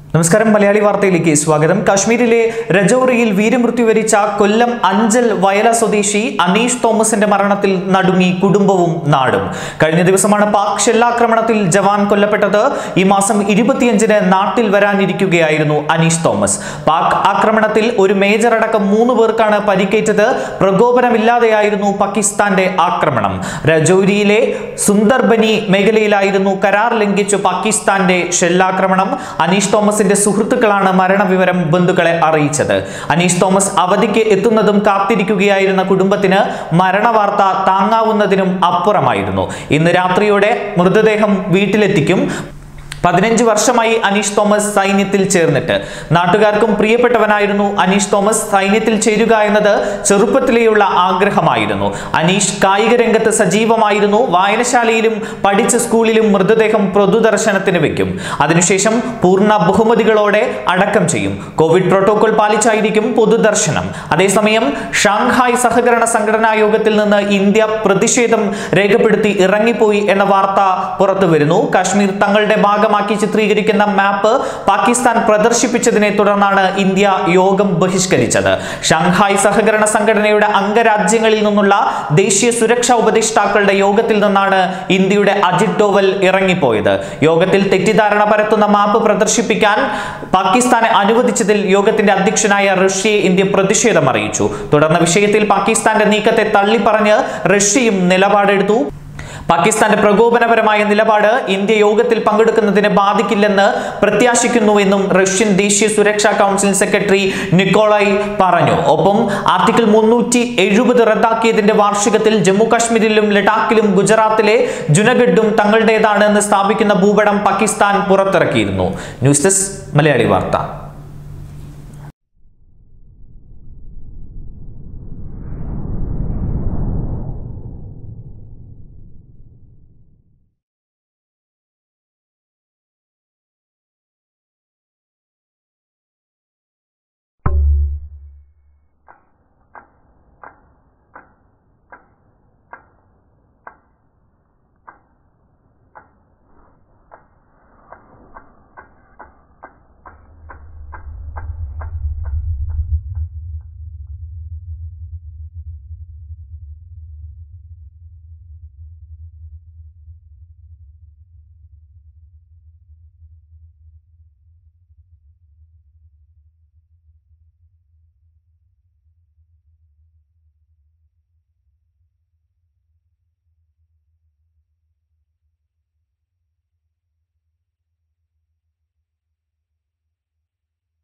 നമസ്കാരം മലയാളി വാർത്തയിലേക്ക് സ്വാഗതം കാശ്മീരിലെ രജൌറിയിൽ വീരമൃത്യു വരിച്ച കൊല്ലം അഞ്ചൽ വയല സ്വദേശി അനീഷ് തോമസിന്റെ മരണത്തിൽ നടുങ്ങി കുടുംബവും നാടും കഴിഞ്ഞ ദിവസമാണ് പാക് ഷെല്ലാക്രമണത്തിൽ ജവാൻ കൊല്ലപ്പെട്ടത് ഈ മാസം ഇരുപത്തിയഞ്ചിന് നാട്ടിൽ വരാനിരിക്കുകയായിരുന്നു അനീഷ് തോമസ് പാക് ആക്രമണത്തിൽ ഒരു മേജർ അടക്കം മൂന്ന് പേർക്കാണ് പരിക്കേറ്റത് പ്രകോപനമില്ലാതെയായിരുന്നു പാകിസ്ഥാന്റെ ആക്രമണം രജൌരിയിലെ സുന്ദർബനി മേഖലയിലായിരുന്നു കരാർ ലംഘിച്ചു പാകിസ്ഥാന്റെ ഷെല്ലാക്രമണം അനീഷ് തോമസിന്റെ സുഹൃത്തുക്കളാണ് മരണവിവരം ബന്ധുക്കളെ അറിയിച്ചത് അനീഷ് തോമസ് അവധിക്ക് എത്തുന്നതും കാത്തിരിക്കുകയായിരുന്ന കുടുംബത്തിന് മരണവാർത്ത താങ്ങാവുന്നതിനും അപ്പുറമായിരുന്നു ഇന്ന് രാത്രിയോടെ മൃതദേഹം വീട്ടിലെത്തിക്കും പതിനഞ്ച് വർഷമായി അനീഷ് തോമസ് സൈന്യത്തിൽ ചേർന്നിട്ട് നാട്ടുകാർക്കും പ്രിയപ്പെട്ടവനായിരുന്നു അനീഷ് തോമസ് സൈന്യത്തിൽ ചേരുക എന്നത് ചെറുപ്പത്തിലെയുള്ള ആഗ്രഹമായിരുന്നു അനീഷ് കായിക രംഗത്ത് സജീവമായിരുന്നു വായനശാലയിലും പഠിച്ച സ്കൂളിലും മൃതദേഹം പൊതുദർശനത്തിന് വെക്കും അതിനുശേഷം പൂർണ്ണ ബഹുമതികളോടെ അടക്കം ചെയ്യും കോവിഡ് പ്രോട്ടോകോൾ പാലിച്ചായിരിക്കും പൊതുദർശനം അതേസമയം ഷാങ്ഹായ് സഹകരണ സംഘടനാ യോഗത്തിൽ നിന്ന് ഇന്ത്യ പ്രതിഷേധം രേഖപ്പെടുത്തി ഇറങ്ങിപ്പോയി എന്ന വാർത്ത പുറത്തു വരുന്നു കാശ്മീർ തങ്ങളുടെ ഭാഗമാക്കി ചിത്രീകരിക്കുന്ന മാപ്പ് പാകിസ്ഥാൻ പ്രദർശിപ്പിച്ചതിനെ തുടർന്നാണ് ഇന്ത്യ യോഗം ബഹിഷ്കരിച്ചത് ഷാങ്ഹായ് സഹകരണ സംഘടനയുടെ അംഗരാജ്യങ്ങളിൽ നിന്നുള്ള ദേശീയ സുരക്ഷാ ഉപദേഷ്ടാക്കളുടെ യോഗത്തിൽ നിന്നാണ് ഇന്ത്യയുടെ അജിത് ഡോവൽ ഇറങ്ങിപ്പോയത് യോഗത്തിൽ തെറ്റിദ്ധാരണ പരത്തുന്ന മാപ്പ് പ്രദർശിപ്പിക്കാൻ പാകിസ്ഥാനെ അനുവദിച്ചതിൽ യോഗത്തിന്റെ അധ്യക്ഷനായ റഷ്യയെ ഇന്ത്യ പ്രതിഷേധം അറിയിച്ചു തുടർന്ന് വിഷയത്തിൽ പാകിസ്ഥാന്റെ നീക്കത്തെ തള്ളിപ്പറഞ്ഞ് റഷ്യയും നിലപാടെടുത്തു പാകിസ്ഥാന്റെ പ്രകോപനപരമായ നിലപാട് ഇന്ത്യ യോഗത്തിൽ പങ്കെടുക്കുന്നതിനെ ബാധിക്കില്ലെന്ന് പ്രത്യാശിക്കുന്നുവെന്നും റഷ്യൻ ദേശീയ സുരക്ഷാ കൗൺസിൽ സെക്രട്ടറി നിക്കോളായി പറഞ്ഞു ഒപ്പം ആർട്ടിക്കിൾ മുന്നൂറ്റി എഴുപത് റദ്ദാക്കിയതിന്റെ വാർഷികത്തിൽ ജമ്മു കാശ്മീരിലും ലഡാക്കിലും ഗുജറാത്തിലെ ജുനഗഡും തങ്ങളുടേതാണ് എന്ന് സ്ഥാപിക്കുന്ന ഭൂപടം പാകിസ്ഥാൻ പുറത്തിറക്കിയിരുന്നു ന്യൂസ് ഡെസ്ക് മലയാളി വാർത്ത